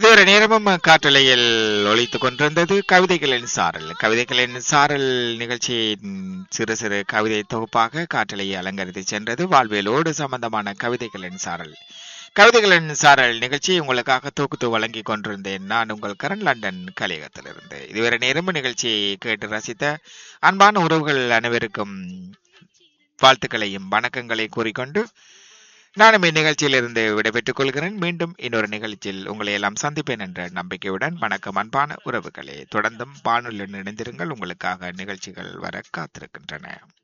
இதுவரை நேரமும் காற்றலையில் ஒழித்துக் கொண்டிருந்தது கவிதைகளின் சாரல் கவிதைகளின் சாரல் நிகழ்ச்சியின் சிறு சிறு கவிதை தொகுப்பாக காற்றலையை அலங்கரித்து சென்றது வாழ்வியலோடு சம்பந்தமான கவிதைகளின் சாரல் கவிதைகளின் சாரல் நிகழ்ச்சி உங்களுக்காக தொகுத்து வழங்கிக் கொண்டிருந்தேன் நான் உங்கள் கரண் லண்டன் கலையகத்திலிருந்து இதுவரை நேரமும் நிகழ்ச்சியை கேட்டு ரசித்த அன்பான உறவுகள் அனைவருக்கும் வாழ்த்துக்களையும் வணக்கங்களை கூறிக்கொண்டு நானும் இந்நிகழ்ச்சியிலிருந்து விடைபெற்றுக் கொள்கிறேன் மீண்டும் இன்னொரு நிகழ்ச்சியில் உங்களை எல்லாம் சந்திப்பேன் என்ற நம்பிக்கையுடன் வணக்கம் அன்பான உறவுகளே தொடர்ந்தும் வானொலியுடன் இணைந்திருங்கள் உங்களுக்காக நிகழ்ச்சிகள் வர காத்திருக்கின்றன